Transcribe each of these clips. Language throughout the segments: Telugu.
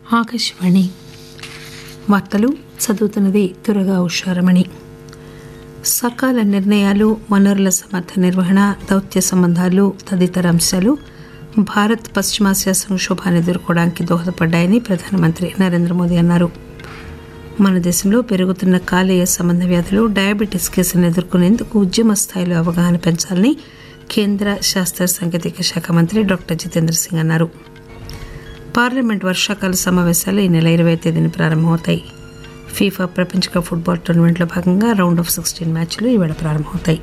ఆకాశవాణి వార్తలు చదువుతున్నది తురగా ఉషారమణి సకాల నిర్ణయాలు వనరుల సమర్థ నిర్వహణ దౌత్య సంబంధాలు తదితర అంశాలు భారత్ పశ్చిమాసియా సంక్షోభాన్ని ఎదుర్కోవడానికి దోహదపడ్డాయని ప్రధానమంత్రి నరేంద్ర మోదీ అన్నారు మన దేశంలో పెరుగుతున్న కాలేయ సంబంధ వ్యాధులు డయాబెటీస్ కేసులను ఎదుర్కొనేందుకు ఉద్యమ స్థాయిలో అవగాహన పెంచాలని కేంద్ర శాస్త్ర సాంకేతిక శాఖ మంత్రి డాక్టర్ జితేంద్ర సింగ్ అన్నారు పార్లమెంట్ వర్షాకాల సమావేశాలు ఈ నెల ఇరవై తేదీన ప్రారంభమవుతాయి ఫీఫా ప్రపంచ కప్ ఫుట్బాల్ టోర్నమెంట్లో భాగంగా రౌండ్ ఆఫ్ సిక్స్టీన్ మ్యాచ్లు ఈవేళ ప్రారంభమవుతాయి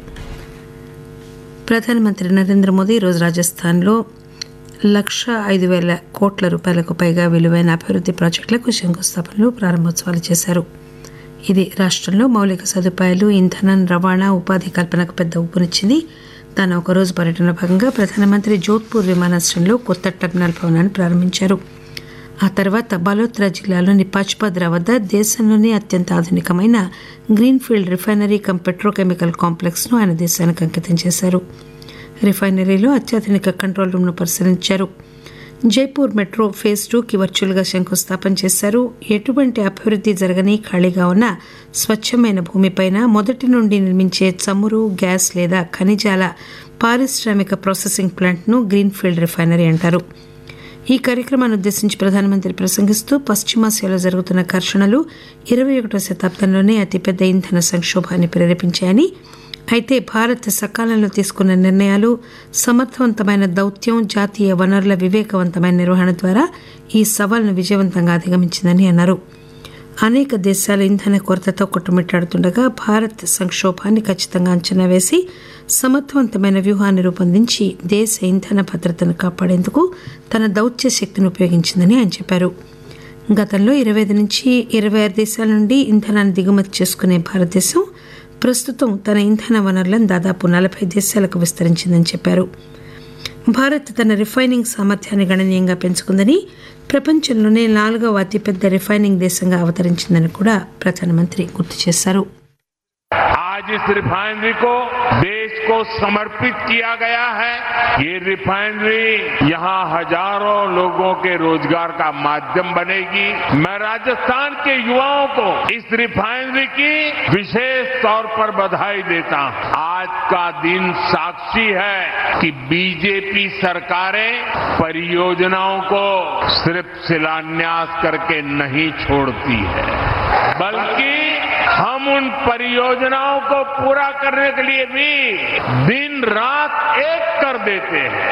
ప్రధానమంత్రి నరేంద్ర మోదీ ఈరోజు రాజస్థాన్లో లక్ష ఐదు వేల కోట్ల రూపాయలకు పైగా విలువైన అభివృద్ది ప్రాజెక్టులకు శంకుస్థాపనలు ప్రారంభోత్సవాలు చేశారు ఇది రాష్టంలో మౌలిక సదుపాయాలు ఇంధనం రవాణా ఉపాధి కల్పనకు పెద్ద ఊపునిచ్చింది తన ఒకరోజు పర్యటనలో భాగంగా ప్రధానమంత్రి జోధ్పూర్ విమానాశ్రయంలో కొత్త టెర్మినల్ భవనాన్ని ప్రారంభించారు ఆ తర్వాత బలోత్రా జిల్లాలోని పాచ్పద్రా వద్ద దేశంలోనే అత్యంత ఆధునికమైన greenfield refinery cum petrochemical complex ను ఆయన దేశానికి అంకితం చేశారు రిఫైనరీలో అత్యాధునిక కంట్రోల్ రూమ్ ను పరిశీలించారు జైపూర్ మెట్రో ఫేజ్ టూకి వర్చువల్ గా శంకుస్థాపన చేశారు ఎటువంటి అభివృద్ది జరగని ఖాళీగా ఉన్న స్వచ్ఛమైన భూమిపైన మొదటి నుండి నిర్మించే చమురు గ్యాస్ లేదా ఖనిజాల పారిశ్రామిక ప్రాసెసింగ్ ప్లాంట్ ను గ్రీన్ఫీల్డ్ రిఫైనరీ అంటారు ఈ కార్యక్రమాన్ని ఉద్దేశించి ప్రధానమంత్రి ప్రసంగిస్తూ పశ్చిమాసియాలో జరుగుతున్న ఘర్షణలు ఇరవై ఒకటో శతాబ్దంలోనే అతిపెద్ద ఇంధన సంక్షోభాన్ని ప్రేరేపించాయని అయితే భారత్ సకాలంలో తీసుకున్న నిర్ణయాలు సమర్థవంతమైన దౌత్యం జాతీయ వనరుల వివేకవంతమైన నిర్వహణ ద్వారా ఈ సవాల్ను విజయవంతంగా అధిగమించిందని అన్నారు అనేక దేశాలు ఇంధన కొరతతో కొట్టుమిట్టాడుతుండగా భారత్ సంక్షోభాన్ని ఖచ్చితంగా అంచనా వేసి సమర్థవంతమైన వ్యూహాన్ని రూపొందించి దేశ ఇంధన భద్రతను కాపాడేందుకు తన దౌత్య శక్తిని ఉపయోగించిందని ఆయన చెప్పారు గతంలో ఇరవై ఐదు నుంచి ఇరవై ఆరు దేశాల నుండి ఇంధనాన్ని దిగుమతి చేసుకునే భారతదేశం ప్రస్తుతం తన ఇంధన వనరులను దాదాపు నలభై దేశాలకు విస్తరించిందని చెప్పారు భారత్ తన రిఫైనింగ్ సామర్థ్యాన్ని గణనీయంగా పెంచుకుందని ప్రపంచంలోనే నాలుగవ అతిపెద్ద రిఫైనింగ్ దేశంగా అవతరించిందని కూడా ప్రధానమంత్రి గుర్తు చేశారు आज इस रिफाइनरी को देश को समर्पित किया गया है ये रिफाइनरी यहाँ हजारों लोगों के रोजगार का माध्यम बनेगी मैं राजस्थान के युवाओं को इस रिफाइनरी की विशेष तौर पर बधाई देता हूं आज का दिन साक्षी है कि बीजेपी सरकारें परियोजनाओं को सिर्फ शिलान्यास करके नहीं छोड़ती है बल्कि हम उन परियोजनाओं को पूरा करने के लिए भी दिन रात एक कर देते हैं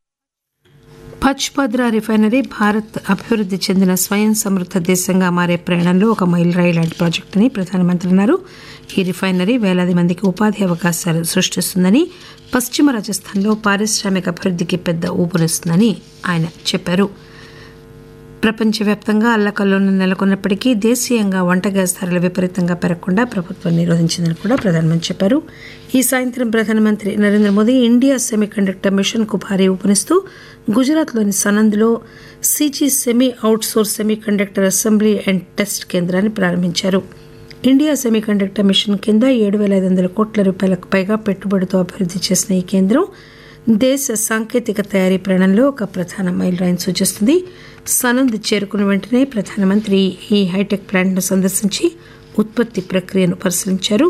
పచ్పద్రా రిఫైనరీ భారత్ అభివృద్ది చెందిన స్వయం సమృద్ధ దేశంగా మారే ప్రయాణంలో ఒక మైల్ రాయి లాంటి ప్రాజెక్ట్ అని ప్రధానమంత్రి అన్నారు ఈ రిఫైనరీ వేలాది మందికి ఉపాధి అవకాశాలు సృష్టిస్తుందని పశ్చిమ రాజస్థాన్లో పారిశ్రామిక అభివృద్దికి పెద్ద ఊపునిస్తుందని ఆయన చెప్పారు ప్రపంచవ్యాప్తంగా అల్లకల్లోనం నెలకొన్నప్పటికీ దేశీయంగా వంట గ్యాస్ ధరలు విపరీతంగా పెరగకుండా ప్రభుత్వం నిరోధించిందని కూడా ప్రధానమంత్రి చెప్పారు ఈ సాయంత్రం ప్రధానమంత్రి Narendra Modi India semiconductor mission కు భారీ ఊపునిస్తూ గుజరాత్లోని సనంద్లో CG semi outsource semiconductor assembly and test కేంద్రాన్ని ప్రారంభించారు ఇండియా సెమీ కండక్టర్ మిషన్ కింద ఏడు వేల ఐదు వందల కోట్ల రూపాయలకు పైగా పెట్టుబడితో అభివృద్ది చేసిన ఈ కేంద్రం దేశ సాంకేతిక తయారీ ప్రయాణంలో ఒక ప్రధాన మైలురాయిని సూచిస్తుంది సనంద్ చేరుకున్న వెంటనే ప్రధానమంత్రి ఈ హైటెక్ ప్లాంట్ను సందర్శించి ఉత్పత్తి ప్రక్రియను పరిశీలించారు